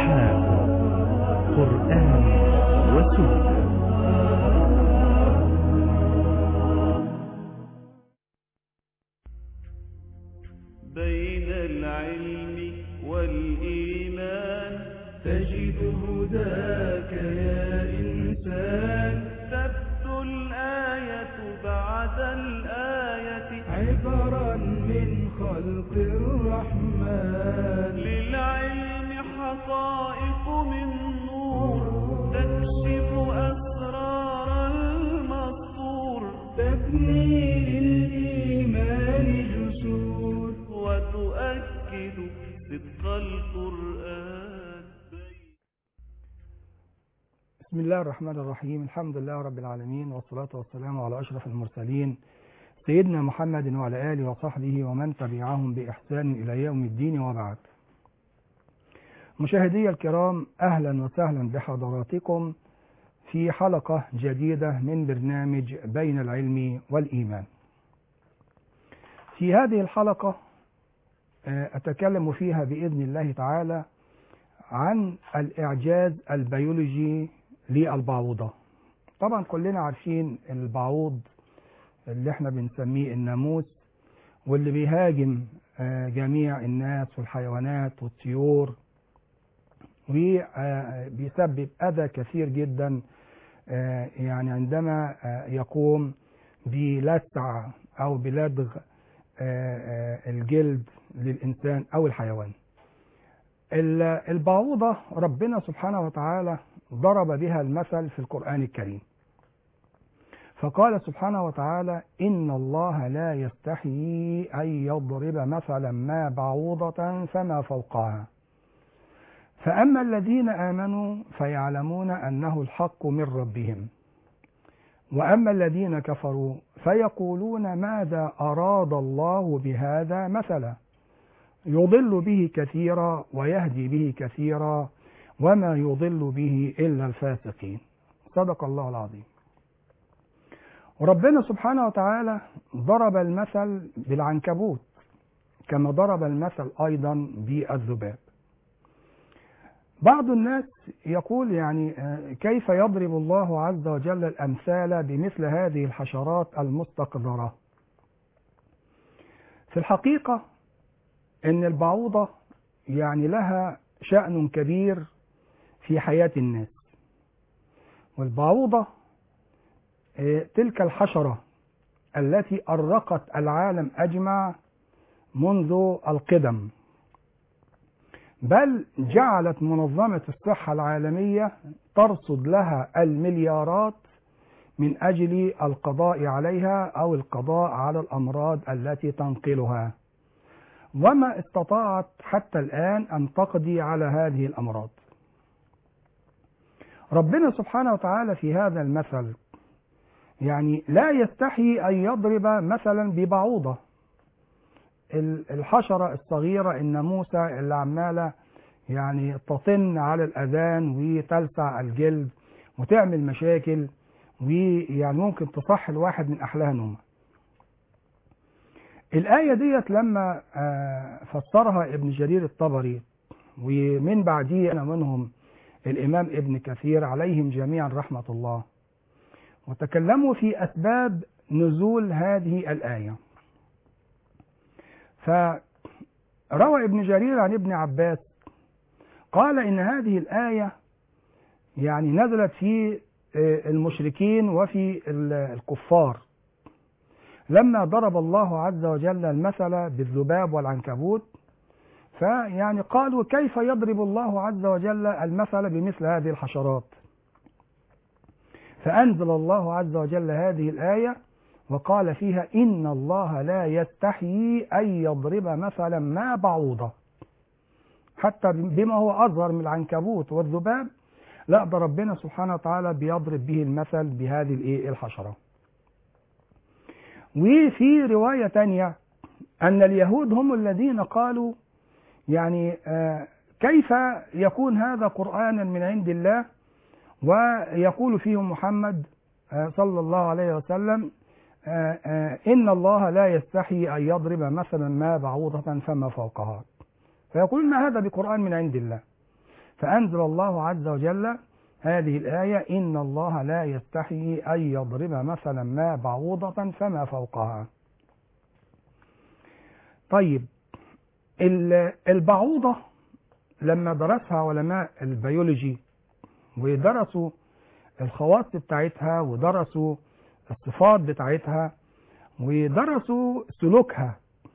شفاء قرآن وسنة بين العلم والإيمان تجد هداك يا إنسان تبدو الآية بعد الآية عبرا من خلق الرحمن للعلم حقائق من نور تكشف أسرار المسطور تبني للإيمان جسور وتؤكد صدق القرآن بسم الله الرحمن الرحيم الحمد لله رب العالمين والصلاة والسلام على أشرف المرسلين سيدنا محمد وعلى آله وصحبه ومن تبعهم بإحسان إلى يوم الدين وبعد مشاهدي الكرام أهلا وسهلا بحضراتكم في حلقة جديدة من برنامج بين العلم والإيمان في هذه الحلقة آه، أتكلم فيها بإذن الله تعالى عن الإعجاز البيولوجي للبعوضة طبعا كلنا عارفين البعوض اللي احنا بنسميه الناموس واللي بيهاجم آه، جميع الناس والحيوانات والطيور وبيسبب أذى كثير جدا آه، يعني عندما آه، يقوم بلسع أو بلدغ آه، آه، الجلد للإنسان أو الحيوان ال- البعوضة ربنا سبحانه وتعالى ضرب بها المثل في القرآن الكريم فقال سبحانه وتعالى إن الله لا يستحيي أن يضرب مثلا ما بعوضة فما فوقها فأما الذين آمنوا فيعلمون أنه الحق من ربهم وأما الذين كفروا فيقولون ماذا أراد الله بهذا مثلا يضل به كثيرا ويهدي به كثيرا وما يضل به إلا الفاسقين صدق الله العظيم وربنا سبحانه وتعالى ضرب المثل بالعنكبوت كما ضرب المثل أيضا بالذباب بعض الناس يقول يعني آه، كيف يضرب الله عز وجل الأمثال بمثل هذه الحشرات المستقذرة في الحقيقة ان البعوضة يعني لها شأن كبير في حياة الناس والبعوضة آه، تلك الحشرة التي أرقت العالم أجمع منذ القدم بل جعلت منظمة الصحة العالمية ترصد لها المليارات من أجل القضاء عليها أو القضاء على الأمراض التي تنقلها وما استطاعت حتى الآن أن تقضي على هذه الأمراض ربنا سبحانه وتعالى في هذا المثل يعني لا يستحي أن يضرب مثلا ببعوضة ال- الحشرة الصغيرة الناموسة اللي عمالة يعني تطن على الأذان وتلسع الجلد وتعمل مشاكل ويعني ممكن تصح الواحد من أحلاها نومه الآية ديت لما آه، فسرها ابن جرير الطبري ومن بعديه أنا منهم الإمام ابن كثير عليهم جميعا رحمة الله وتكلموا في أسباب نزول هذه الآية فروى ابن جرير عن ابن عباس قال إن هذه الآية يعني نزلت في آه، المشركين وفي ال- الكفار لما ضرب الله عز وجل المثل بالذباب والعنكبوت فيعني قالوا كيف يضرب الله عز وجل المثل بمثل هذه الحشرات فأنزل الله عز وجل هذه الآية وقال فيها إن الله لا يستحيي أن يضرب مثلا ما بعوضة حتى بما هو أصغر من العنكبوت والذباب لا ده ربنا سبحانه وتعالى بيضرب به المثل بهذه الإيه الحشرة وفي رواية تانية أن اليهود هم الذين قالوا يعني آه، كيف يكون هذا قرآنا من عند الله ويقول فيهم محمد آه، صلى الله عليه وسلم آه، آه، إن الله لا يستحي أن يضرب مثلا ما بعوضة فما فوقها فيقول ما هذا بقرآن من عند الله فأنزل الله عز وجل هذه الآية إن الله لا يستحيي أن يضرب مثلا ما بعوضة فما فوقها طيب ال- البعوضة لما درسها علماء البيولوجي ودرسوا الخواص بتاعتها ودرسوا الصفات بتاعتها ودرسوا سلوكها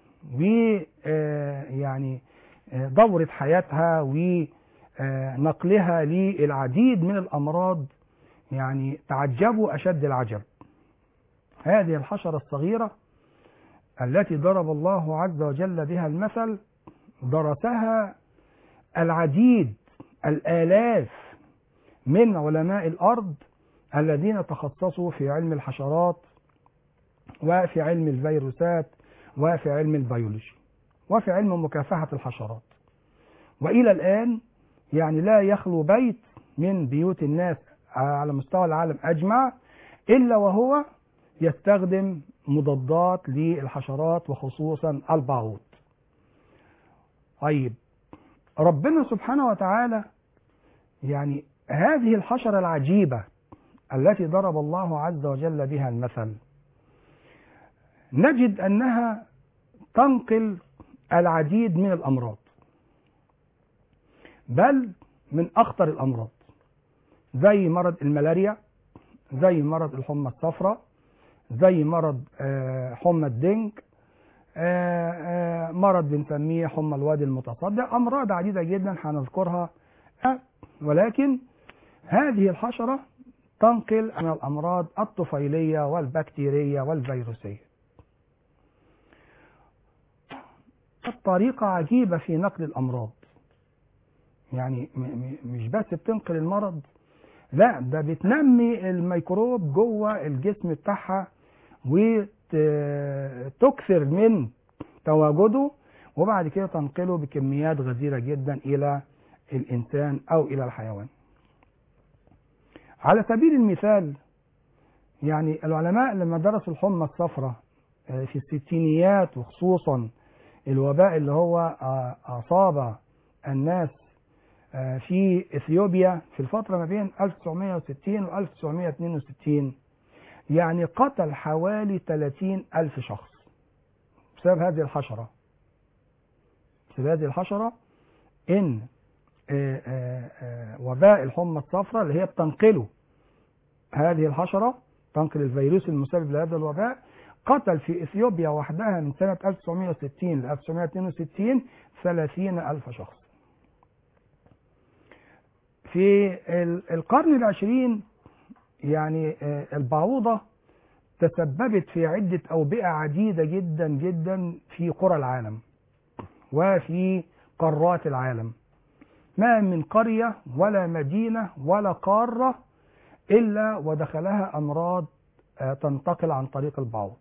ويعني دورة حياتها ونقلها للعديد من الأمراض يعني تعجبوا أشد العجب هذه الحشرة الصغيرة التي ضرب الله عز وجل بها المثل درسها العديد الآلاف من علماء الأرض الذين تخصصوا في علم الحشرات وفي علم الفيروسات وفي علم البيولوجي وفي علم مكافحة الحشرات وإلى الآن يعني لا يخلو بيت من بيوت الناس على مستوى العالم أجمع إلا وهو يستخدم مضادات للحشرات وخصوصا البعوض طيب ربنا سبحانه وتعالى يعني هذه الحشرة العجيبة التي ضرب الله عز وجل بها المثل نجد أنها تنقل العديد من الأمراض بل من أخطر الأمراض زي مرض الملاريا زي مرض الحمى الصفراء زي مرض آه، حمى الدنج آه، آه، مرض بنسميه حمى الوادي المتصدع أمراض عديدة جدا هنذكرها آه، ولكن هذه الحشرة تنقل من الأمراض الطفيلية والبكتيرية والفيروسية طريقة عجيبة في نقل الأمراض يعني م- م- مش بس بتنقل المرض لا ده بتنمي الميكروب جوه الجسم بتاعها وتكثر من تواجده وبعد كده تنقله بكميات غزيرة جدا إلى الإنسان أو إلى الحيوان على سبيل المثال يعني العلماء لما درسوا الحمى الصفراء آه، في الستينيات وخصوصا الوباء اللي هو آه، أصاب الناس آه، في إثيوبيا في الفترة ما بين 1960 و 1962 يعني قتل حوالي 30 ألف شخص بسبب هذه الحشرة بسبب هذه الحشرة إن آه، آه، آه، وباء الحمى الصفراء اللي هي بتنقله هذه الحشرة تنقل الفيروس المسبب لهذا الوباء قتل في إثيوبيا وحدها من سنة 1960 ل 1962 30 ألف شخص في ال- القرن العشرين يعني آه، البعوضة تسببت في عدة أوبئة عديدة جدا جدا في قرى العالم وفي قارات العالم ما من قرية ولا مدينة ولا قارة إلا ودخلها أمراض آه، تنتقل عن طريق البعوض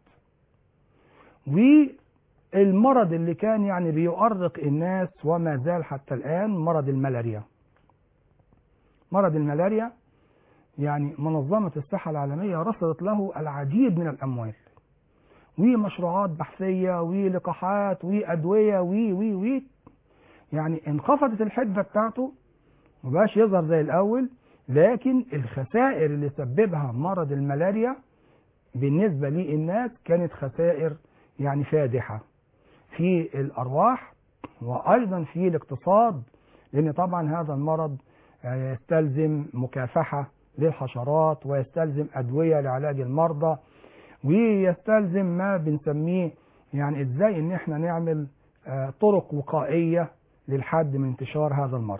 والمرض اللي كان يعني بيؤرق الناس وما زال حتى الآن مرض الملاريا مرض الملاريا يعني منظمة الصحة العالمية رصدت له العديد من الأموال ومشروعات بحثية ولقاحات وأدوية وي وي وي يعني انخفضت الحدة بتاعته مبقاش يظهر زي الأول لكن الخسائر اللي سببها مرض الملاريا بالنسبة للناس كانت خسائر يعني فادحة في الأرواح وأيضا في الاقتصاد لأن طبعا هذا المرض آه، يستلزم مكافحة للحشرات ويستلزم أدوية لعلاج المرضى ويستلزم ما بنسميه يعني ازاي ان احنا نعمل آه، طرق وقائية للحد من انتشار هذا المرض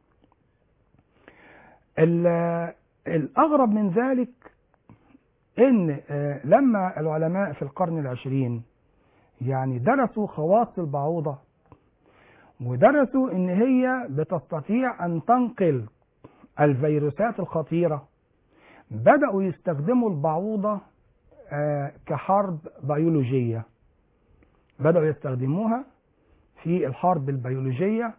ال- الأغرب من ذلك ان آه، لما العلماء في القرن العشرين يعني درسوا خواص البعوضة ودرسوا ان هي بتستطيع ان تنقل الفيروسات الخطيرة بدأوا يستخدموا البعوضة آه، كحرب بيولوجية بدأوا يستخدموها في الحرب البيولوجية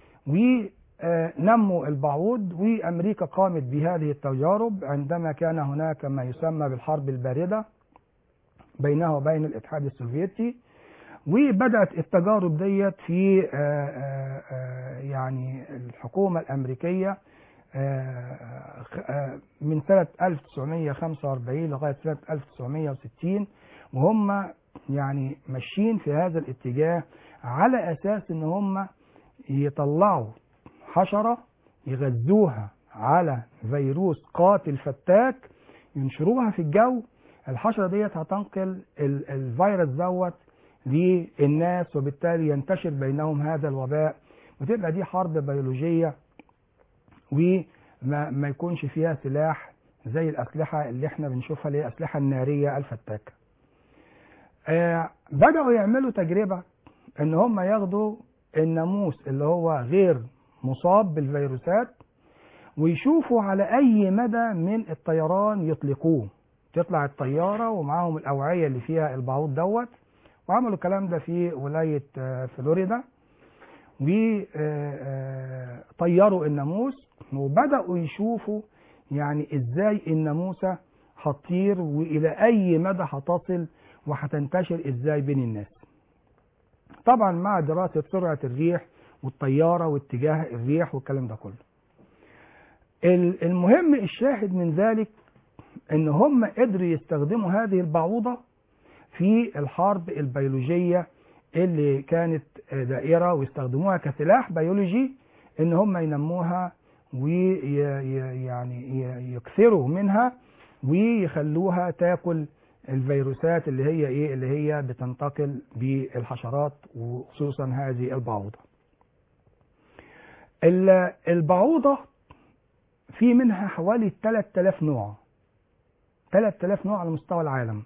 ونموا البعوض وأمريكا قامت بهذه التجارب عندما كان هناك ما يسمى بالحرب الباردة بينها وبين الاتحاد السوفيتي وبدأت التجارب ديت في آه، آه، آه، يعني الحكومة الأمريكية آه، خ- آه، من سنة 1945 لغاية سنة 1960 وهم يعني ماشيين في هذا الاتجاه على أساس إن هم يطلعوا حشرة يغذوها على فيروس قاتل فتاك ينشروها في الجو الحشرة ديت هتنقل ال- الفيروس دوت للناس وبالتالي ينتشر بينهم هذا الوباء وتبقى دي حرب بيولوجية وما ما يكونش فيها سلاح زي الأسلحة اللي احنا بنشوفها اللي هي الأسلحة النارية الفتاكة. آه بدأوا يعملوا تجربة إن هم ياخدوا الناموس اللي هو غير مصاب بالفيروسات ويشوفوا على أي مدى من الطيران يطلقوه. تطلع الطيارة ومعاهم الأوعية اللي فيها البعوض دوت وعملوا الكلام ده في ولاية آه، فلوريدا وطيروا الناموس وبدأوا يشوفوا يعني ازاي الناموسة هتطير والى اي مدى هتصل وهتنتشر ازاي بين الناس طبعا مع دراسة سرعة الريح والطيارة واتجاه الريح والكلام ده كله ال- المهم الشاهد من ذلك ان هم قدروا يستخدموا هذه البعوضة في الحرب البيولوجية اللي كانت دائرة ويستخدموها كسلاح بيولوجي ان هم ينموها ويعني يكثروا منها ويخلوها تاكل الفيروسات اللي هي ايه اللي هي بتنتقل بالحشرات وخصوصا هذه البعوضة ال- البعوضة في منها حوالي 3000 نوع 3000 نوع على مستوى العالم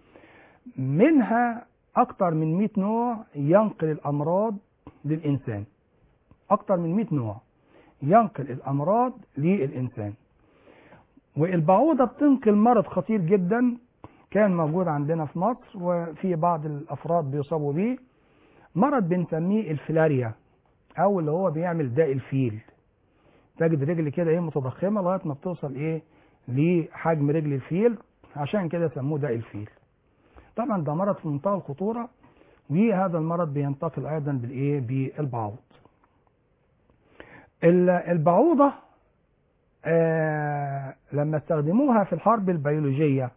منها أكثر من 100 نوع ينقل الأمراض للإنسان أكثر من 100 نوع ينقل الأمراض للإنسان والبعوضة بتنقل مرض خطير جدا كان موجود عندنا في مصر وفي بعض الأفراد بيصابوا بيه مرض بنسميه الفلاريا أو اللي هو بيعمل داء الفيل تجد رجل كده ايه متضخمة لغاية ما بتوصل ايه لحجم رجل الفيل عشان كده سموه داء الفيل طبعا ده مرض في منتهى الخطورة وهذا المرض بينتقل أيضا بالإيه بالبعوض ال- البعوضة آه لما استخدموها في الحرب البيولوجية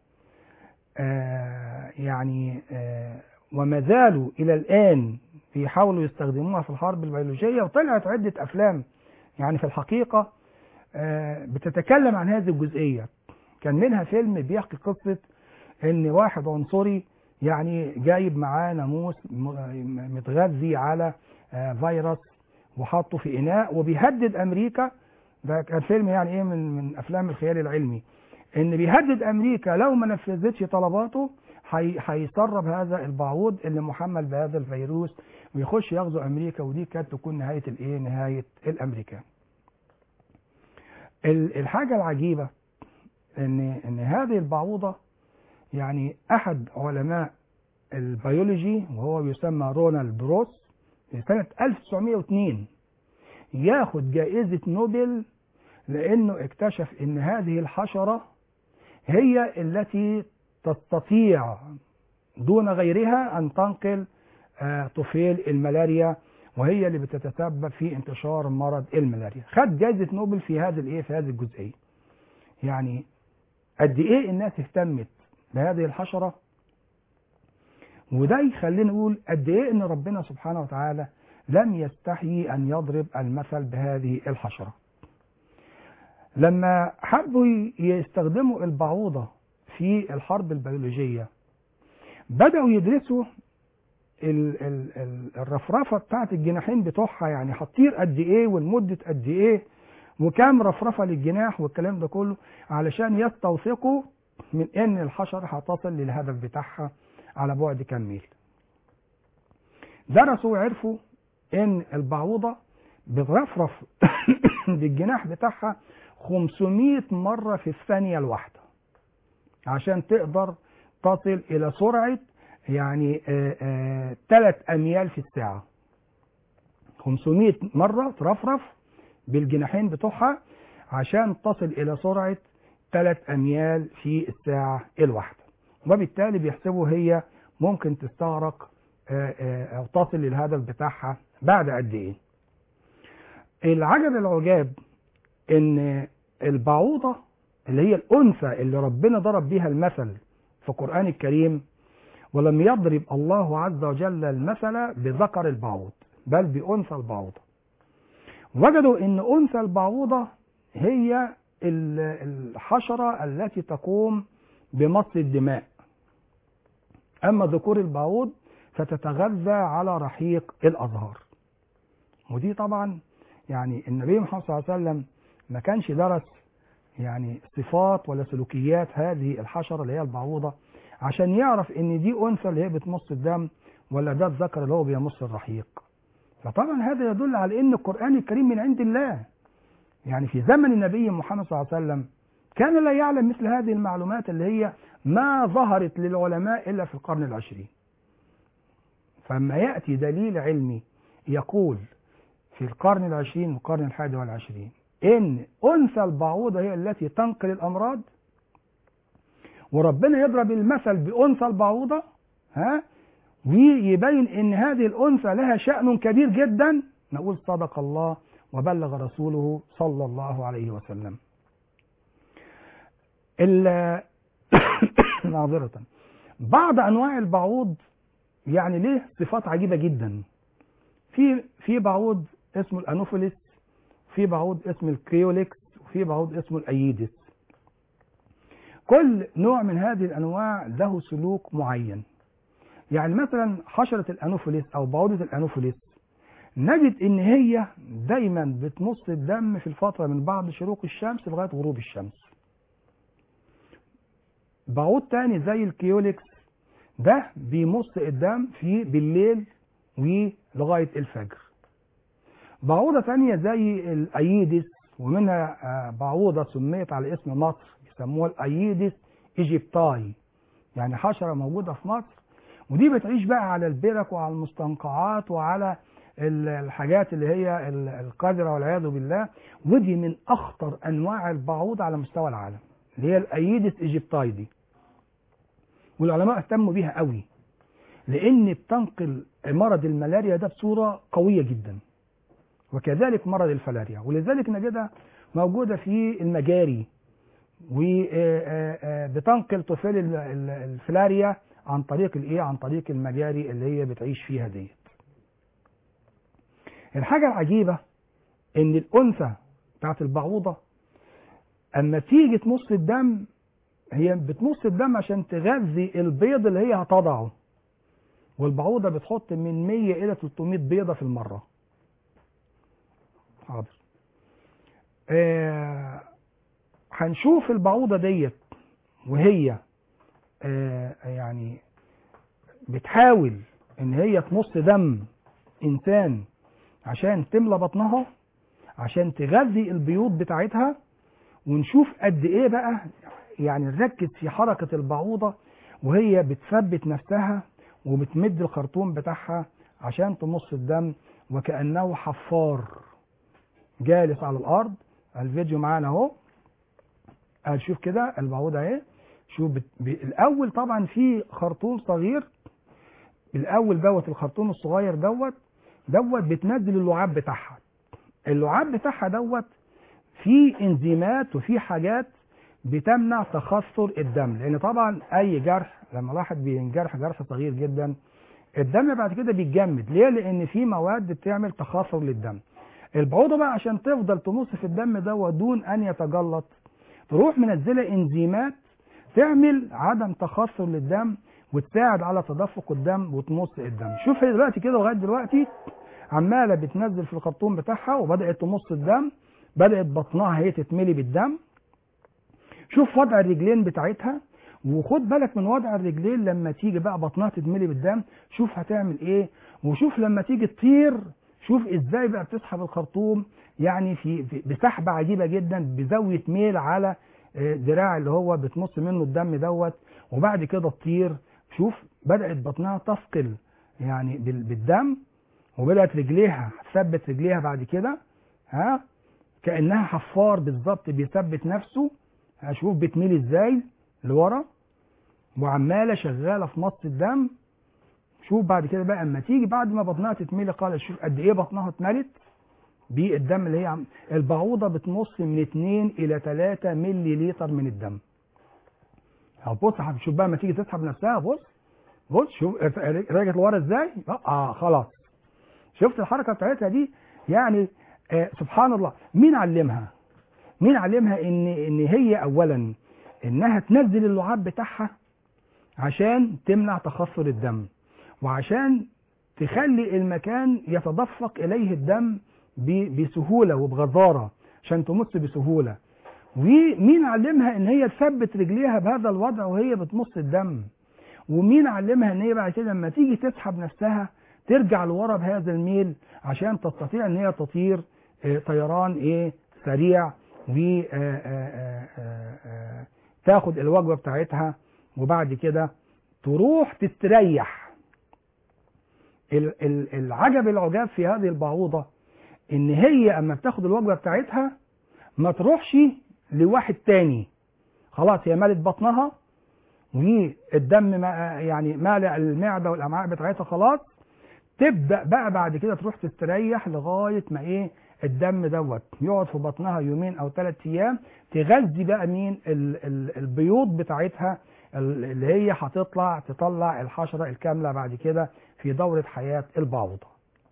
آه يعني آه وما زالوا إلى الآن بيحاولوا يستخدموها في الحرب البيولوجية وطلعت عدة أفلام يعني في الحقيقة آه بتتكلم عن هذه الجزئية كان منها فيلم بيحكي قصة ان واحد عنصري يعني جايب معاه ناموس م- متغذي على آه، فيروس وحاطه في اناء وبيهدد امريكا ده كان فيلم يعني ايه من من افلام الخيال العلمي ان بيهدد امريكا لو ما نفذتش طلباته هي- هيسرب هذا البعوض اللي محمل بهذا الفيروس ويخش يغزو امريكا ودي كانت تكون نهايه الايه نهايه الامريكان ال- الحاجه العجيبه ان ان هذه البعوضه يعني احد علماء البيولوجي وهو يسمى رونالد روس في سنة 1902 ياخد جائزة نوبل لأنه اكتشف أن هذه الحشرة هي التي تستطيع دون غيرها أن تنقل آه، طفيل الملاريا وهي اللي بتتسبب في انتشار مرض الملاريا خد جائزة نوبل في هذا الايه في هذه الجزئية يعني قد ايه الناس اهتمت بهذه الحشرة وده يخلينا نقول قد ايه ان ربنا سبحانه وتعالى لم يستحيي ان يضرب المثل بهذه الحشرة لما حبوا يستخدموا البعوضة في الحرب البيولوجية بدأوا يدرسوا ال ال ال الرفرفة بتاعت الجناحين بتوعها يعني هتطير قد ايه والمدة قد ايه وكام رفرفة للجناح والكلام ده كله علشان يستوثقوا من ان الحشرة هتصل للهدف بتاعها على بعد كام ميل درسوا وعرفوا ان البعوضة بترفرف بالجناح بتاعها 500 مرة في الثانية الواحدة عشان تقدر تصل الى سرعة يعني 3 اميال في الساعة 500 مرة ترفرف بالجناحين بتوعها عشان تصل الى سرعة 3 اميال في الساعة الواحدة وبالتالي بيحسبوا هي ممكن تستغرق آه، آه، او تصل للهدف بتاعها بعد قد ايه العجب العجاب ان البعوضة اللي هي الانثى اللي ربنا ضرب بيها المثل في القرآن الكريم ولم يضرب الله عز وجل المثل بذكر البعوض بل بأنثى البعوضة وجدوا ان انثى البعوضة هي ال- الحشرة التي تقوم بمص الدماء اما ذكور البعوض فتتغذى على رحيق الازهار ودي طبعا يعني النبي محمد صلى الله عليه وسلم ما كانش درس يعني صفات ولا سلوكيات هذه الحشرة اللي هي البعوضة عشان يعرف ان دي انثى اللي هي بتمص الدم ولا ده الذكر اللي هو بيمص الرحيق فطبعا هذا يدل على ان القرآن الكريم من عند الله يعني في زمن النبي محمد صلى الله عليه وسلم كان لا يعلم مثل هذه المعلومات اللي هي ما ظهرت للعلماء إلا في القرن العشرين فلما يأتي دليل علمي يقول في القرن العشرين والقرن الحادي والعشرين إن أنثى البعوضة هي التي تنقل الأمراض وربنا يضرب المثل بأنثى البعوضة ها ويبين ان هذه الانثى لها شأن كبير جدا نقول صدق الله وبلغ رسوله صلى الله عليه وسلم ال- معذرة بعض انواع البعوض يعني ليه صفات عجيبة جدا في في بعوض اسمه الانوفيليس في بعوض اسمه الكريوليكس وفي بعوض اسمه الايدس كل نوع من هذه الانواع له سلوك معين يعني مثلا حشرة الانوفيليس او بعوضة الانوفيليس نجد ان هي دايما بتمص الدم في الفترة من بعد شروق الشمس لغاية غروب الشمس بعوض تاني زي الكيوليكس ده بيمص الدم في بالليل ولغاية الفجر بعوضة تانية زي الايدس ومنها آه، بعوضة سميت على اسم مصر يسموها الايدس ايجيبتاي يعني حشرة موجودة في مصر ودي بتعيش بقى على البرك وعلى المستنقعات وعلى ال- الحاجات اللي هي ال- القذرة والعياذ بالله ودي من أخطر أنواع البعوض على مستوى العالم اللي هي الأيدس إيجيبتاي دي والعلماء اهتموا بيها قوي لأن بتنقل مرض الملاريا ده بصورة قوية جدا وكذلك مرض الفلاريا ولذلك نجدها موجودة في المجاري وبتنقل طفيل ال- ال- الفلاريا عن طريق الايه عن طريق المجاري اللي هي بتعيش فيها ديت الحاجة العجيبة ان الانثى بتاعت البعوضة اما تيجي تمص الدم هي بتمص الدم عشان تغذي البيض اللي هي هتضعه والبعوضة بتحط من 100 الى 300 بيضة في المرة حاضر آه هنشوف البعوضة ديت وهي آه يعني بتحاول ان هي تمص دم انسان عشان تملى بطنها عشان تغذي البيوض بتاعتها ونشوف قد ايه بقى يعني نركز في حركة البعوضة وهي بتثبت نفسها وبتمد الخرطوم بتاعها عشان تمص الدم وكأنه حفار جالس على الأرض الفيديو معانا اهو هنشوف كده البعوضة اهي شوف بت... ب... الأول طبعا في خرطوم صغير الأول دوت الخرطوم الصغير دوت دوت بتنزل اللعاب بتاعها اللعاب بتاعها دوت فيه انزيمات وفيه حاجات بتمنع تخثر الدم لان طبعا اي جرح لما الواحد بينجرح جرح صغير جدا الدم بعد كده بيتجمد ليه لان في مواد بتعمل تخثر للدم البعوضه بقى عشان تفضل تمص في الدم دوت دون ان يتجلط تروح منزله انزيمات تعمل عدم تخثر للدم وتساعد على تدفق الدم وتمص الدم شوف هي دلوقتي كده لغايه دلوقتي عماله بتنزل في الخرطوم بتاعها وبدات تمص الدم بدات بطنها هي تتملي بالدم شوف وضع الرجلين بتاعتها وخد بالك من وضع الرجلين لما تيجي بقى بطنها تتملي بالدم شوف هتعمل ايه وشوف لما تيجي تطير شوف ازاي بقى بتسحب الخرطوم يعني في, في بسحبه عجيبه جدا بزاويه ميل على آه، دراع اللي هو بتمص منه الدم دوت وبعد كده تطير شوف بدات بطنها تثقل يعني بال- بالدم وبدات رجليها تثبت رجليها بعد كده ها كانها حفار بالظبط بيثبت نفسه هشوف بتميل ازاي لورا وعماله شغاله في مص الدم شوف بعد كده بقى اما تيجي بعد ما بطنها تتملي قال شوف قد ايه بطنها اتملت بالدم اللي هي عم البعوضه بتمص من 2 الى 3 ملي لتر من الدم أهو بص شوف بقى ما تيجي تسحب نفسها بص بص شوف رجعت لورا ازاي اه خلاص شفت الحركه بتاعتها دي يعني آه سبحان الله مين علمها مين علمها ان ان هي اولا انها تنزل اللعاب بتاعها عشان تمنع تخثر الدم وعشان تخلي المكان يتدفق اليه الدم ب- بسهوله وبغزاره عشان تمص بسهوله ومين علمها ان هي تثبت رجليها بهذا الوضع وهي بتمص الدم ومين علمها ان هي بعد كده لما تيجي تسحب نفسها ترجع لورا بهذا الميل عشان تستطيع ان هي تطير آه، طيران ايه سريع و آه، آه، آه، آه، تاخد الوجبه بتاعتها وبعد كده تروح تستريح ال- ال- العجب العجاب في هذه البعوضه ان هي اما بتاخد الوجبه بتاعتها ما تروحش لواحد تاني خلاص هي مالت بطنها والدم ما يعني مالع المعده والامعاء بتاعتها خلاص تبدا بقى بعد كده تروح تستريح لغايه ما ايه الدم دوت يقعد في بطنها يومين او ثلاث ايام تغذي بقى مين ال ال البيوض بتاعتها ال- اللي هي هتطلع تطلع الحشره الكامله بعد كده في دوره حياه البعوضه.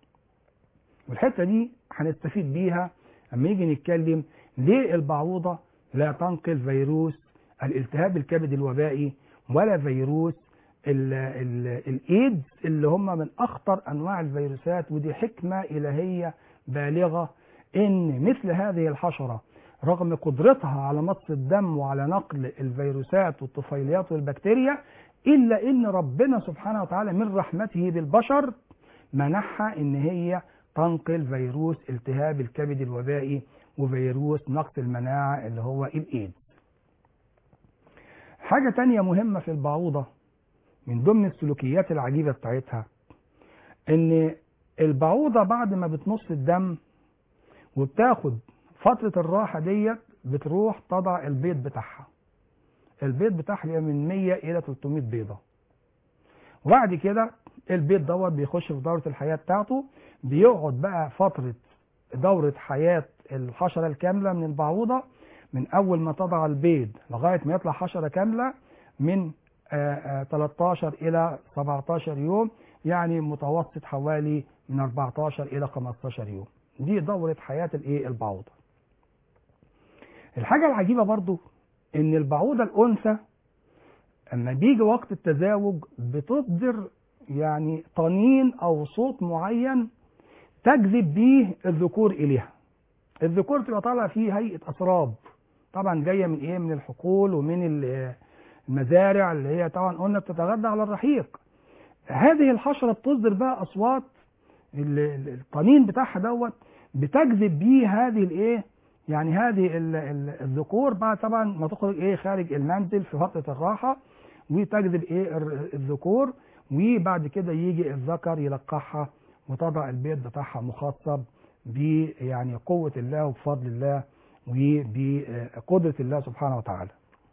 والحته دي هنستفيد بيها اما يجي نتكلم ليه البعوضه لا تنقل فيروس الالتهاب الكبد الوبائي ولا فيروس ال ال الايدز اللي هم من اخطر انواع الفيروسات ودي حكمه الهيه بالغه ان مثل هذه الحشره رغم قدرتها على مص الدم وعلى نقل الفيروسات والطفيليات والبكتيريا الا ان ربنا سبحانه وتعالى من رحمته بالبشر منحها ان هي تنقل فيروس التهاب الكبد الوبائي وفيروس نقص المناعه اللي هو الايدز. حاجه تانية مهمه في البعوضه من ضمن السلوكيات العجيبه بتاعتها ان البعوضه بعد ما بتمص الدم وبتاخد فتره الراحه ديت بتروح تضع البيض بتاعها البيض بتاعها بيبقى من 100 الى 300 بيضه وبعد كده البيض دوت بيخش في دوره الحياه بتاعته بيقعد بقى فتره دوره حياه الحشره الكامله من البعوضه من اول ما تضع البيض لغايه ما يطلع حشره كامله من آه، آه، 13 الى 17 يوم يعني متوسط حوالي من 14 الى 15 يوم دي دوره حياه الايه البعوضه الحاجه العجيبه برضو ان البعوضه الانثى اما بيجي وقت التزاوج بتصدر يعني طنين او صوت معين تجذب بيه الذكور اليها الذكور تبقى طالعه فيه هيئه اسراب طبعا جايه من ايه من الحقول ومن ال- المزارع اللي هي طبعا قلنا بتتغذى على الرحيق هذه الحشره بتصدر بقى اصوات ال- ال- الطنين بتاعها دوت بتجذب بيه هذه الايه يعني هذه ال- ال- الذكور بعد طبعا ما تخرج ايه خارج المنزل في فتره الراحه وتجذب ايه الر- الذكور وبعد كده يجي الذكر يلقحها وتضع البيض بتاعها مخصب ب يعني قوه الله وبفضل الله وبقدره الله سبحانه وتعالى.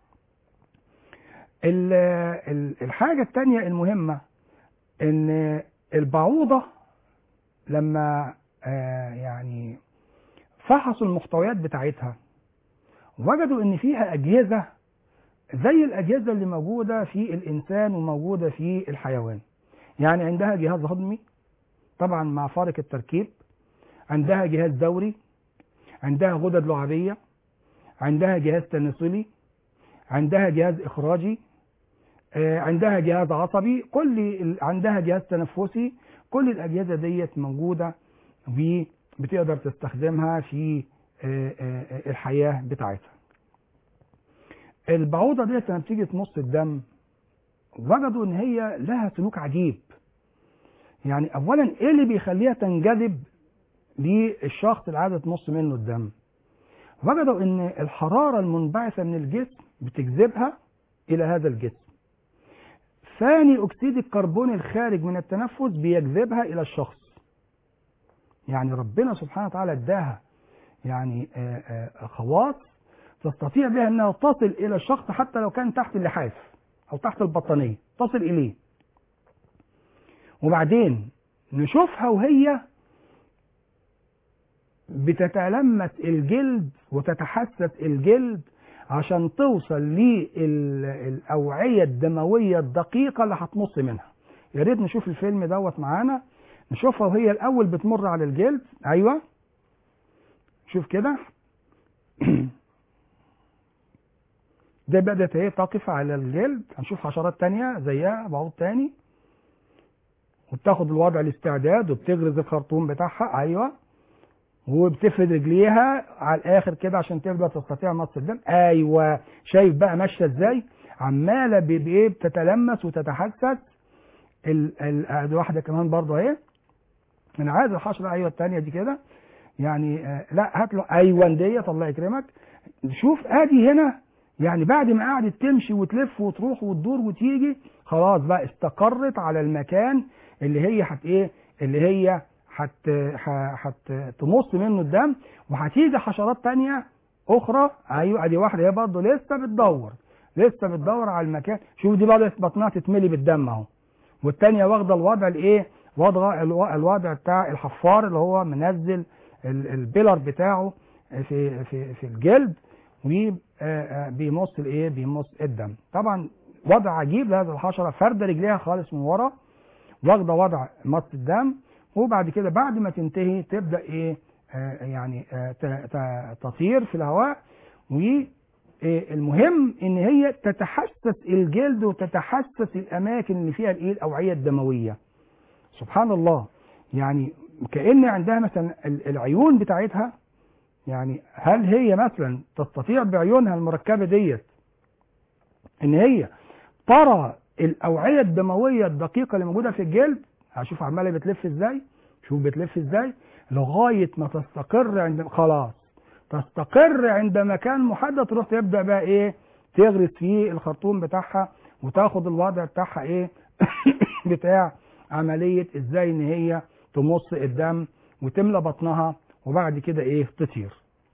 ال- ال- الحاجه الثانيه المهمه ان البعوضه لما آه، يعني فحصوا المحتويات بتاعتها وجدوا ان فيها اجهزه زي الاجهزه اللي موجوده في الانسان وموجوده في الحيوان يعني عندها جهاز هضمي طبعا مع فارق التركيب عندها جهاز دوري عندها غدد لعابيه عندها جهاز تناسلي عندها جهاز اخراجي آه، عندها جهاز عصبي كل ال- عندها جهاز تنفسي كل الاجهزه ديت موجوده وبتقدر تستخدمها في آه، آه، الحياه بتاعتها البعوضه ديت لما بتيجي تمص الدم وجدوا ان هي لها سلوك عجيب يعني اولا ايه اللي بيخليها تنجذب للشخص اللي عايزه تمص منه الدم وجدوا ان الحراره المنبعثه من الجسم بتجذبها الى هذا الجسم ثاني اكسيد الكربون الخارج من التنفس بيجذبها الى الشخص يعني ربنا سبحانه وتعالى اداها يعني آه، آه، خواص تستطيع بها انها تصل الى الشخص حتى لو كان تحت اللحاف او تحت البطانيه تصل اليه وبعدين نشوفها وهي بتتلمس الجلد وتتحسس الجلد عشان توصل للأوعية الدموية الدقيقة اللي هتمص منها يا ريت نشوف الفيلم دوت معانا نشوفها وهي الأول بتمر على الجلد أيوة شوف كده ده بدأت اهي تقف على الجلد هنشوف حشرات تانية زيها بعوض تاني وبتاخد الوضع الاستعداد وبتغرز الخرطوم بتاعها ايوه وبتفرد رجليها على الاخر كده عشان تبدا تستطيع مص الدم ايوه شايف بقى ماشيه ازاي عماله ب- بايه بتتلمس وتتحسس ال ال آه، دي واحده كمان برضه اهي انا عايز الحشره ايوه الثانيه دي كده يعني آه لا هات له ايوه ديت الله يكرمك شوف ادي هنا يعني بعد ما قعدت تمشي وتلف وتروح وتدور وتيجي خلاص بقى استقرت على المكان اللي هي هت ايه اللي هي هت هت تمص منه الدم وهتيجي حشرات تانية اخرى ايوه ادي واحده هي برضه لسه بتدور لسه بتدور على المكان شوف دي بدات بطنها تتملي بالدم اهو والتانية واخده الوضع الايه وضع الو- الوضع بتاع الحفار اللي هو منزل ال- البيلر بتاعه في في في الجلد وبيمص الايه بيمص الدم طبعا وضع عجيب لهذه الحشره فرده رجليها خالص من ورا واخده وضع مص الدم وبعد كده بعد ما تنتهي تبدا ايه آه يعني آه ت- ت- تطير في الهواء والمهم ان هي تتحسس الجلد وتتحسس الاماكن اللي فيها الايه الاوعيه الدمويه سبحان الله يعني كان عندها مثلا ال- العيون بتاعتها يعني هل هي مثلا تستطيع بعيونها المركبه ديت ان هي ترى الاوعيه الدمويه الدقيقه اللي موجوده في الجلد هشوف عماله بتلف ازاي شوف بتلف ازاي لغايه ما تستقر عند خلاص تستقر عند مكان محدد تروح تبدا بقى ايه تغرس فيه الخرطوم بتاعها وتاخد الوضع بتاعها ايه بتاع عمليه ازاي ان هي تمص الدم وتملى بطنها وبعد كده ايه تطير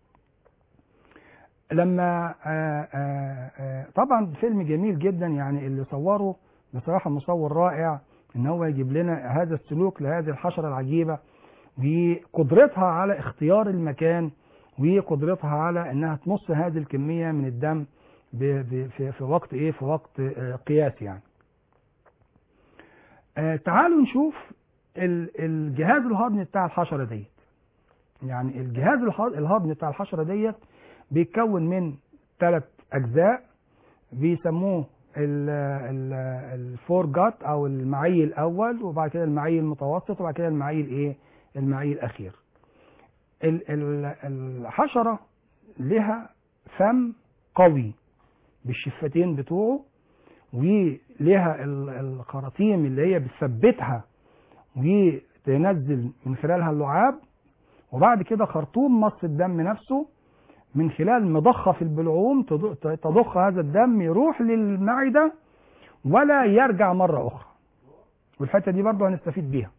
لما آآ آآ طبعا فيلم جميل جدا يعني اللي صوره بصراحه مصور رائع ان هو يجيب لنا هذا السلوك لهذه الحشره العجيبه وقدرتها على اختيار المكان وقدرتها على انها تمص هذه الكميه من الدم ب- ب- في في وقت ايه في وقت آه، قياسي يعني. آه، تعالوا نشوف ال- الجهاز الهضمي بتاع الحشره ديت. يعني الجهاز الح- الهضمي بتاع الحشره ديت بيتكون من ثلاث اجزاء بيسموه الفور جات او المعي الاول وبعد كده المعي المتوسط وبعد كده المعي الايه المعي الاخير ال- ال- الحشره لها فم قوي بالشفتين بتوعه ولها ال- الخراطيم اللي هي بتثبتها وتنزل من خلالها اللعاب وبعد كده خرطوم مص الدم نفسه من خلال مضخة في البلعوم تض- تضخ هذا الدم يروح للمعدة ولا يرجع مرة أخرى والحتة دي برضه هنستفيد بيها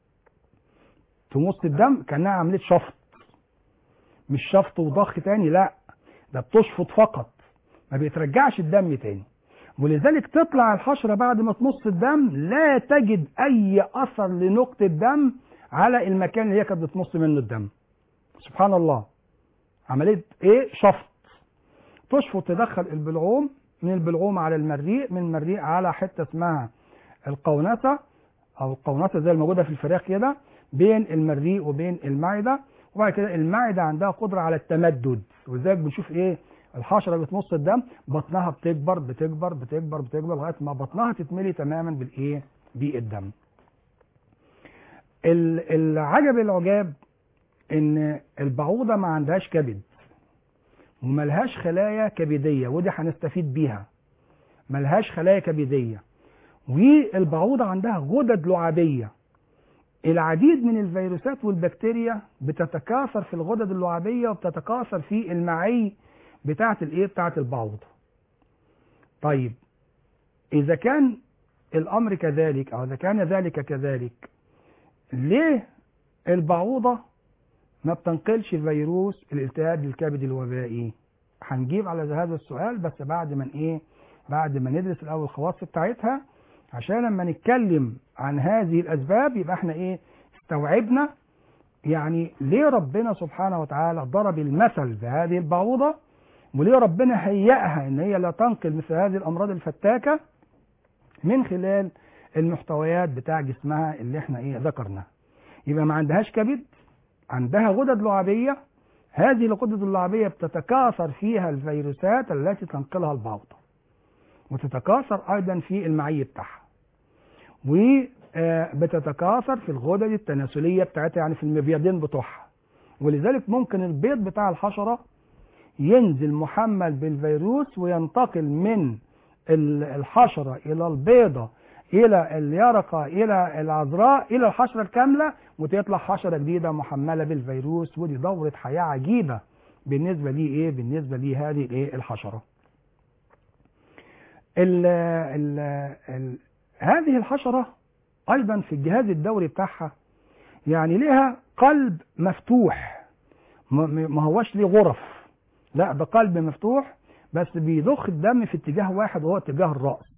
تمص الدم كأنها عملية شفط مش شفط وضخ تاني لا ده بتشفط فقط ما بيترجعش الدم تاني ولذلك تطلع الحشرة بعد ما تمص الدم لا تجد أي أثر لنقطة دم على المكان اللي هي كانت بتمص منه الدم سبحان الله عمليه ايه شفط تشفط تدخل البلعوم من البلعوم على المريء من المريء على حته اسمها القونسه او القونسه زي الموجوده في الفراخ كده بين المريء وبين المعده وبعد كده المعده عندها قدره على التمدد ولذلك بنشوف ايه الحشره بتمص الدم بطنها بتكبر بتكبر بتكبر بتكبر لغايه ما بطنها تتملي تماما بالايه بالدم ال- العجب العجاب ان البعوضه ما عندهاش كبد وملهاش خلايا كبديه ودي هنستفيد بيها ملهاش خلايا كبديه والبعوضه عندها غدد لعابيه العديد من الفيروسات والبكتيريا بتتكاثر في الغدد اللعابيه وبتتكاثر في المعي بتاعه الايه بتاعه البعوضه طيب اذا كان الامر كذلك او اذا كان ذلك كذلك ليه البعوضه ما بتنقلش فيروس الالتهاب الكبدي الوبائي هنجيب على هذا السؤال بس بعد ما ايه بعد ما ندرس الاول الخواص بتاعتها عشان لما نتكلم عن هذه الاسباب يبقى احنا ايه استوعبنا يعني ليه ربنا سبحانه وتعالى ضرب المثل بهذه البعوضه وليه ربنا هيئها ان هي لا تنقل مثل هذه الامراض الفتاكه من خلال المحتويات بتاع جسمها اللي احنا ايه ذكرناها يبقى ما عندهاش كبد عندها غدد لعابيه هذه الغدد اللعابيه بتتكاثر فيها الفيروسات التي تنقلها البعوضه وتتكاثر ايضا في المعي بتاعها وبتتكاثر في الغدد التناسليه بتاعتها يعني في المبيضين بتوعها ولذلك ممكن البيض بتاع الحشره ينزل محمل بالفيروس وينتقل من ال- الحشره الى البيضه الى اليرقه الى العذراء الى الحشره الكامله وتطلع حشره جديده محمله بالفيروس ودي دوره حياه عجيبه بالنسبه لي ايه بالنسبه لي هذه الايه الحشره ال ال ال هذه الحشره ايضا في الجهاز الدوري بتاعها يعني لها قلب مفتوح ما- ما هوش ليه غرف لا ده قلب مفتوح بس بيضخ الدم في اتجاه واحد وهو اتجاه الرأس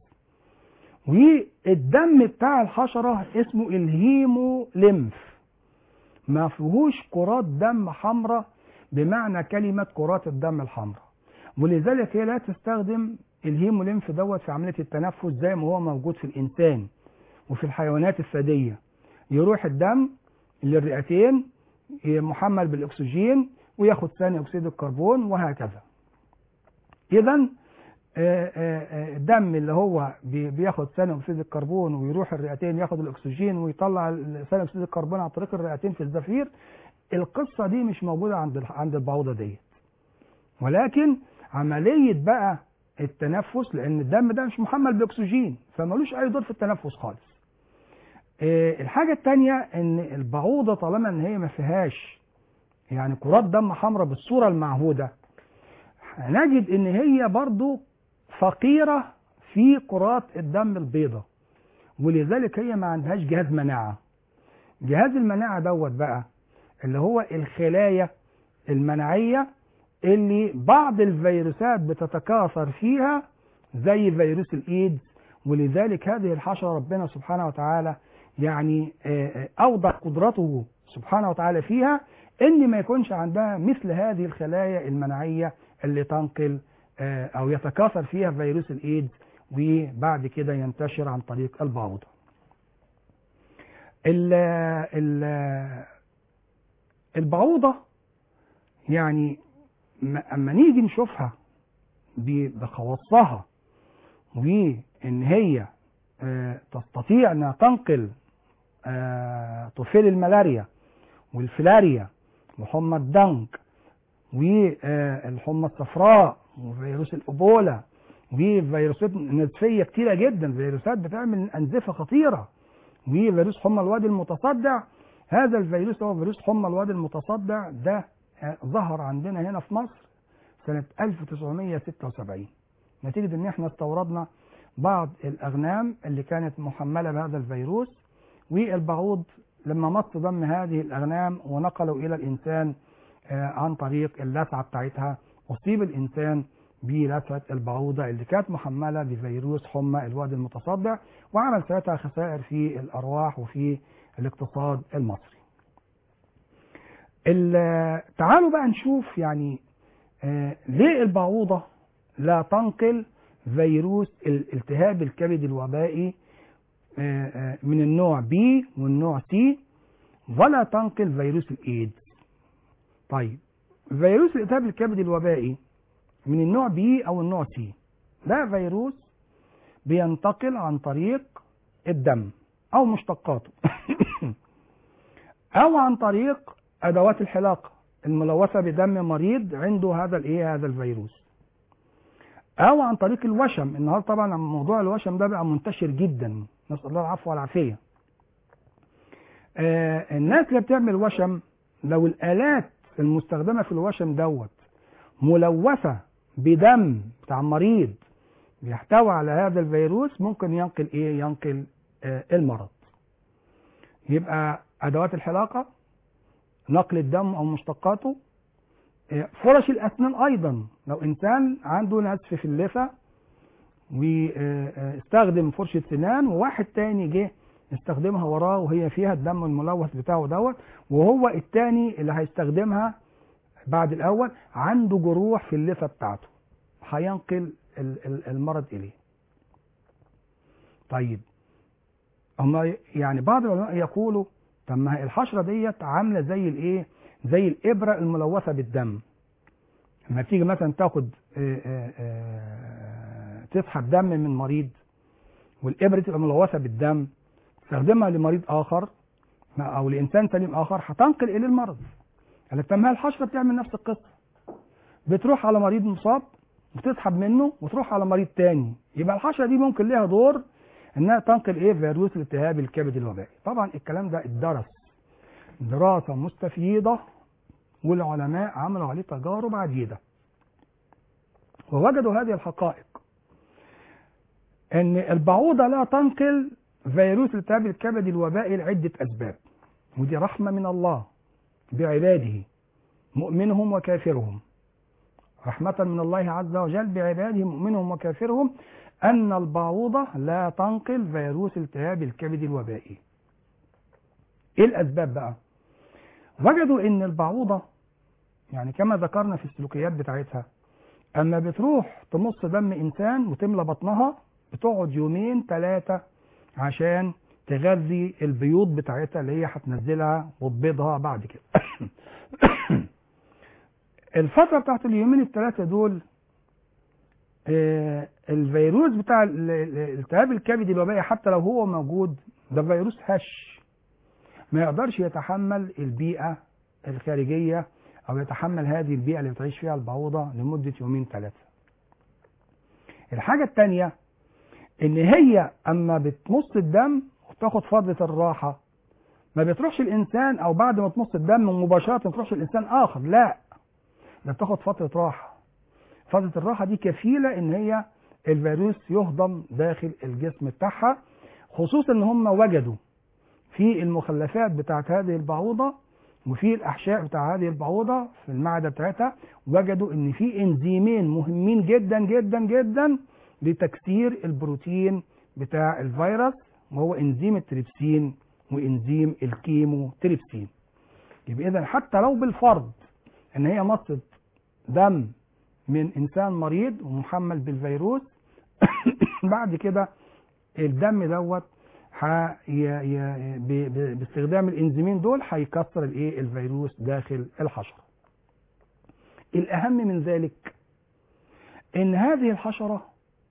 والدم بتاع الحشرة اسمه الهيموليمف ما فيهوش كرات دم حمراء بمعنى كلمة كرات الدم الحمراء ولذلك هي لا تستخدم الهيموليمف دوت في عملية التنفس زي ما هو موجود في الإنسان وفي الحيوانات الثدية يروح الدم للرئتين محمل بالأكسجين وياخد ثاني أكسيد الكربون وهكذا إذا الدم اللي هو بي- بياخد ثاني أكسيد الكربون ويروح الرئتين ياخد الأكسجين ويطلع ثاني أكسيد الكربون عن طريق الرئتين في الزفير القصة دي مش موجودة عند الح- عند البعوضة ديت ولكن عملية بقى التنفس لأن الدم ده مش محمل بأكسجين فمالوش أي دور في التنفس خالص آه، الحاجة التانية إن البعوضة طالما إن هي ما فيهاش يعني كرات دم حمراء بالصورة المعهودة هنجد إن هي برضو فقيرة في كرات الدم البيضاء ولذلك هي ما عندهاش جهاز مناعة جهاز المناعة دوت بقى اللي هو الخلايا المناعية اللي بعض الفيروسات بتتكاثر فيها زي فيروس الايدز ولذلك هذه الحشرة ربنا سبحانه وتعالى يعني آه، آه، أوضح قدرته سبحانه وتعالى فيها إن ما يكونش عندها مثل هذه الخلايا المناعية اللي تنقل آه، أو يتكاثر فيها فيروس الإيدز وبعد كده ينتشر عن طريق البعوضة. ال ال البعوضة يعني ما- أما نيجي نشوفها ب- بخواصها وإن هي آه، تستطيع أنها تنقل آه، طفيل الملاريا والفلاريا وحمى الدنك والحمى الصفراء وفيروس الإبولا وفيروسات نزفية كتيرة جدا فيروسات بتعمل أنزفة خطيرة وفيروس حمى الوادي المتصدع هذا الفيروس هو فيروس حمى الوادي المتصدع ده آه، ظهر عندنا هنا في مصر سنة 1976 نتيجة ان احنا استوردنا بعض الاغنام اللي كانت محملة بهذا الفيروس والبعوض لما مص دم هذه الاغنام ونقلوا الى الانسان آه، عن طريق اللسعة بتاعتها اصيب الانسان بلسعة البعوضة اللي كانت محملة بفيروس حمى الوادي المتصدع وعمل ساعتها خسائر في الارواح وفي الاقتصاد المصري ال- تعالوا بقى نشوف يعني آه، ليه البعوضة لا تنقل فيروس الالتهاب الكبد الوبائي آه، آه، من النوع بي والنوع سي ولا تنقل فيروس الايدز طيب فيروس الالتهاب الكبد الوبائي من النوع بي او النوع سي ده فيروس بينتقل عن طريق الدم او مشتقاته او عن طريق ادوات الحلاقه الملوثه بدم مريض عنده هذا الايه هذا الفيروس او عن طريق الوشم النهارده طبعا موضوع الوشم ده بقى منتشر جدا نسال الله العفو والعافيه آه الناس اللي بتعمل وشم لو الالات المستخدمه في الوشم دوت ملوثه بدم بتاع مريض بيحتوي على هذا الفيروس ممكن ينقل ايه ينقل آه المرض يبقى ادوات الحلاقه نقل الدم او مشتقاته آه، فرش الاسنان ايضا لو انسان عنده نزف في اللثه واستخدم فرشة سنان وواحد تاني جه استخدمها وراه وهي فيها الدم الملوث بتاعه دوت وهو التاني اللي هيستخدمها بعد الاول عنده جروح في اللثه بتاعته هينقل ال- ال- المرض اليه طيب هم يعني بعض العلماء يقولوا طب ما هي الحشره ديت عامله زي الايه زي الابره الملوثه بالدم لما تيجي مثلا تاخد آه، آه، آه، تسحب دم من مريض والابره تبقى ملوثه بالدم تستخدمها لمريض اخر او لانسان سليم اخر هتنقل اليه المرض قال لك طب ما هي الحشره بتعمل نفس القصه بتروح على مريض مصاب وتسحب منه وتروح على مريض تاني يبقى الحشره دي ممكن ليها دور انها تنقل ايه فيروس الالتهاب الكبد الوبائي طبعا الكلام ده اتدرس دراسه مستفيضه والعلماء عملوا عليه تجارب عديده ووجدوا هذه الحقائق ان البعوضه لا تنقل فيروس الالتهاب الكبد الوبائي لعده اسباب ودي رحمه من الله بعباده مؤمنهم وكافرهم رحمة من الله عز وجل بعباده مؤمنهم وكافرهم أن البعوضة لا تنقل فيروس التهاب الكبد الوبائي إيه الأسباب بقى؟ وجدوا أن البعوضة يعني كما ذكرنا في السلوكيات بتاعتها أما بتروح تمص دم إنسان وتملى بطنها بتقعد يومين ثلاثة عشان تغذي البيوض بتاعتها اللي هي هتنزلها وتبيضها بعد كده الفترة بتاعت اليومين الثلاثة دول آه، الفيروس بتاع ال- ال- الالتهاب الكبدي الوبائي حتى لو هو موجود ده فيروس هش ما يقدرش يتحمل البيئة الخارجية أو يتحمل هذه البيئة اللي بتعيش فيها البعوضة لمدة يومين ثلاثة الحاجة التانية إن هي أما بتمص الدم وتاخد فترة الراحة ما بتروحش الإنسان أو بعد ما تمص الدم مباشرة تروحش الإنسان آخر لا ده بتاخد فترة راحة فترة الراحة دي كفيلة ان هي الفيروس يهضم داخل الجسم بتاعها خصوصا ان هم وجدوا في المخلفات بتاعت هذه البعوضة وفي الاحشاء بتاع هذه البعوضة في المعدة بتاعتها وجدوا ان في انزيمين مهمين جدا جدا جدا لتكسير البروتين بتاع الفيروس وهو انزيم التريبسين وانزيم الكيمو تريبسين يبقى اذا حتى لو بالفرض ان هي مصت دم من انسان مريض ومحمل بالفيروس بعد كده الدم دوت ح- ي- ي- ب- ب- باستخدام الانزيمين دول هيكسر الايه الفيروس داخل الحشره الاهم من ذلك ان هذه الحشره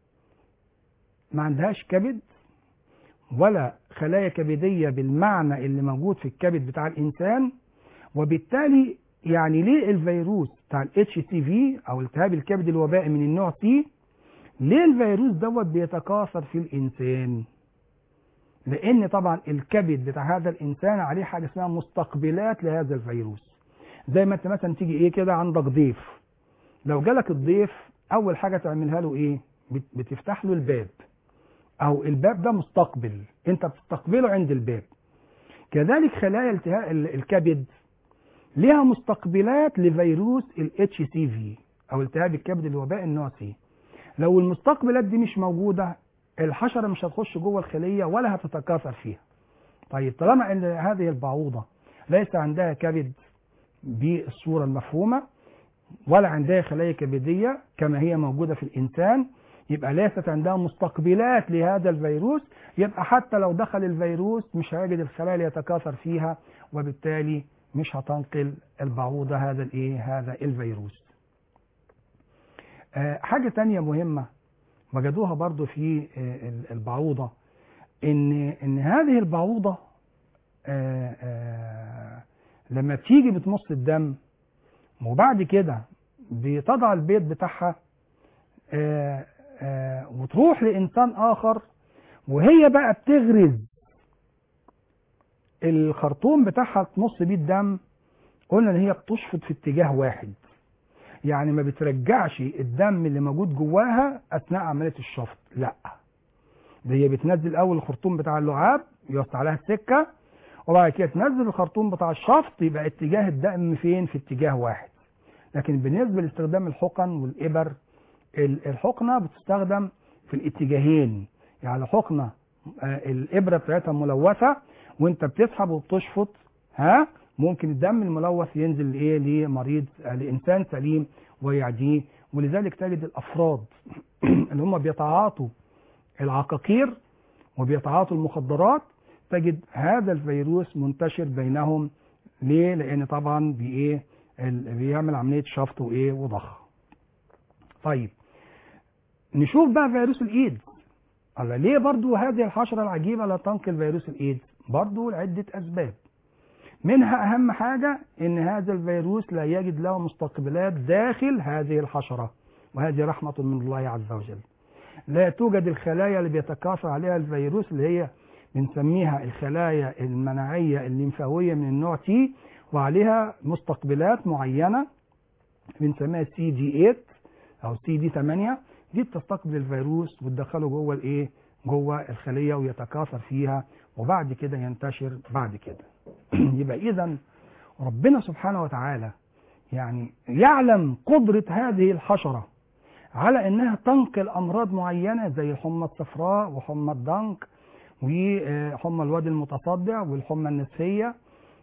ما عندهاش كبد ولا خلايا كبديه بالمعنى اللي موجود في الكبد بتاع الانسان وبالتالي يعني ليه الفيروس بتاع الاتش سي في او التهاب الكبد الوبائي من النوع سي ليه الفيروس دوت بيتكاثر في الانسان لان طبعا الكبد بتاع هذا الانسان عليه حاجه اسمها مستقبلات لهذا الفيروس زي ما انت مثلا تيجي ايه كده عندك ضيف لو جالك الضيف اول حاجه تعملها له ايه بت- بتفتح له الباب او الباب ده مستقبل انت بتستقبله عند الباب كذلك خلايا التهاب ال- الكبد ليها مستقبلات لفيروس الاتش سي في او التهاب الكبد الوبائي النوع سي لو المستقبلات دي مش موجوده الحشره مش هتخش جوه الخليه ولا هتتكاثر فيها طيب طالما ان هذه البعوضه ليس عندها كبد بالصوره المفهومه ولا عندها خلايا كبديه كما هي موجوده في الانسان يبقى ليست عندها مستقبلات لهذا الفيروس يبقى حتى لو دخل الفيروس مش هيجد الخلايا اللي يتكاثر فيها وبالتالي مش هتنقل البعوضة هذا الايه هذا الفيروس آه حاجة تانية مهمة وجدوها برضو في آه ال- البعوضة ان ان هذه البعوضة آه آه لما بتيجي بتمص الدم وبعد كده بتضع البيض بتاعها آه آه وتروح لإنسان آخر وهي بقى بتغرز الخرطوم بتاعها تمص بيه الدم قلنا ان هي بتشفط في اتجاه واحد يعني ما بترجعش الدم اللي موجود جواها اثناء عمليه الشفط لا ده هي بتنزل اول الخرطوم بتاع اللعاب يوسع لها السكه وبعد كده تنزل الخرطوم بتاع الشفط يبقى اتجاه الدم فين في اتجاه واحد لكن بالنسبه لاستخدام الحقن والابر ال- الحقنه بتستخدم في الاتجاهين يعني حقنه آه، الابره بتاعتها ملوثه وانت بتسحب وبتشفط ها ممكن الدم الملوث ينزل لايه لمريض آه، لانسان سليم ويعديه ولذلك تجد الافراد اللي هم بيتعاطوا العقاقير وبيتعاطوا المخدرات تجد هذا الفيروس منتشر بينهم ليه؟ لان طبعا بايه ال- بيعمل عمليه شفط وايه وضخ. طيب نشوف بقى فيروس الايدز. الله ليه برضو هذه الحشره العجيبه لا تنقل فيروس الايدز؟ برضو لعده اسباب. منها اهم حاجه ان هذا الفيروس لا يجد له مستقبلات داخل هذه الحشره وهذه رحمه من الله عز وجل. لا توجد الخلايا اللي بيتكاثر عليها الفيروس اللي هي بنسميها الخلايا المناعيه الليمفاويه من النوع تي وعليها مستقبلات معينه بنسميها سي دي 8 او سي دي 8 دي بتستقبل الفيروس وتدخله جوه الايه؟ جوه الخليه ويتكاثر فيها وبعد كده ينتشر بعد كده. يبقى اذا ربنا سبحانه وتعالى يعني يعلم قدره هذه الحشره على انها تنقل امراض معينه زي الحمى الصفراء وحمى الضنك وحمى الوادي المتصدع والحمى النسفيه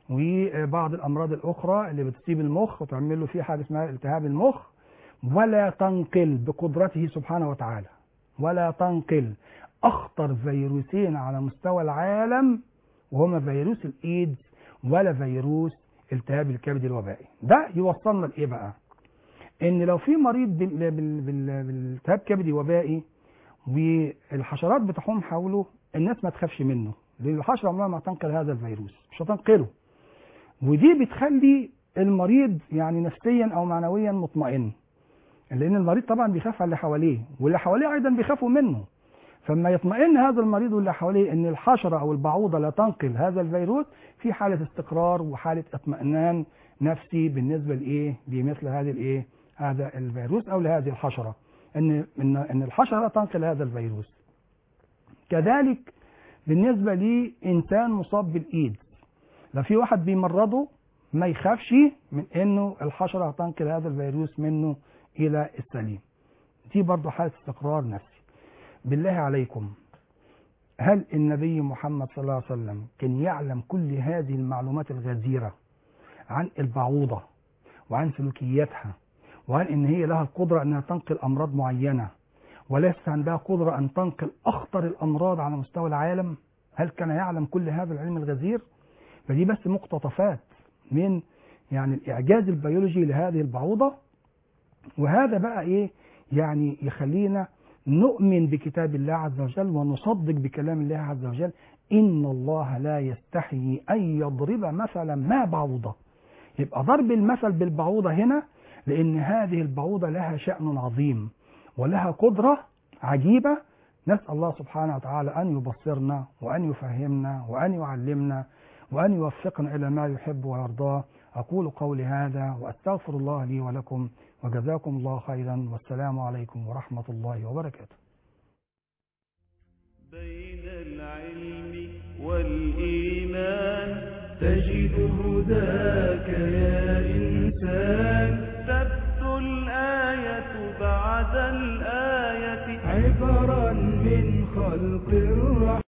وبعض الامراض الاخرى اللي بتصيب المخ وتعمل له فيه حاجه اسمها التهاب المخ ولا تنقل بقدرته سبحانه وتعالى ولا تنقل اخطر فيروسين على مستوى العالم وهما فيروس الايدز ولا فيروس التهاب الكبد الوبائي ده يوصلنا لايه بقى ان لو في مريض بال- بال- بال- بالالتهاب كبدي وبائي والحشرات بتحوم حوله الناس ما تخافش منه لان الحشره عمرها ما هتنقل هذا الفيروس مش هتنقله ودي بتخلي المريض يعني نفسيا او معنويا مطمئن لان المريض طبعا بيخاف على اللي حواليه واللي حواليه ايضا بيخافوا منه فما يطمئن هذا المريض واللي حواليه ان الحشره او البعوضه لا تنقل هذا الفيروس في حاله استقرار وحاله اطمئنان نفسي بالنسبه لايه لمثل هذه الايه هذا الفيروس او لهذه الحشره ان ان ان الحشره لا تنقل هذا الفيروس كذلك بالنسبه لانسان مصاب بالايدز لو في واحد بيمرضه ما يخافش من انه الحشره هتنقل هذا الفيروس منه الى السليم دي برضه حاله استقرار نفسي بالله عليكم هل النبي محمد صلى الله عليه وسلم كان يعلم كل هذه المعلومات الغزيره عن البعوضه وعن سلوكياتها وعن ان هي لها القدره انها تنقل امراض معينه وليس عندها قدره ان تنقل اخطر الامراض على مستوى العالم هل كان يعلم كل هذا العلم الغزير فدي بس مقتطفات من يعني الاعجاز البيولوجي لهذه البعوضه وهذا بقى ايه يعني يخلينا نؤمن بكتاب الله عز وجل ونصدق بكلام الله عز وجل ان الله لا يستحيي ان يضرب مثلا ما بعوضه يبقى ضرب المثل بالبعوضه هنا لان هذه البعوضه لها شان عظيم ولها قدره عجيبه نسال الله سبحانه وتعالى ان يبصرنا وان يفهمنا وان يعلمنا وان يوفقنا الى ما يحب ويرضاه اقول قولي هذا واستغفر الله لي ولكم وجزاكم الله خيرا والسلام عليكم ورحمه الله وبركاته بين العلم والإيمان تجد هداك يا إنسان تبدو الآية بعد الآية عبرا من خلق الرحمن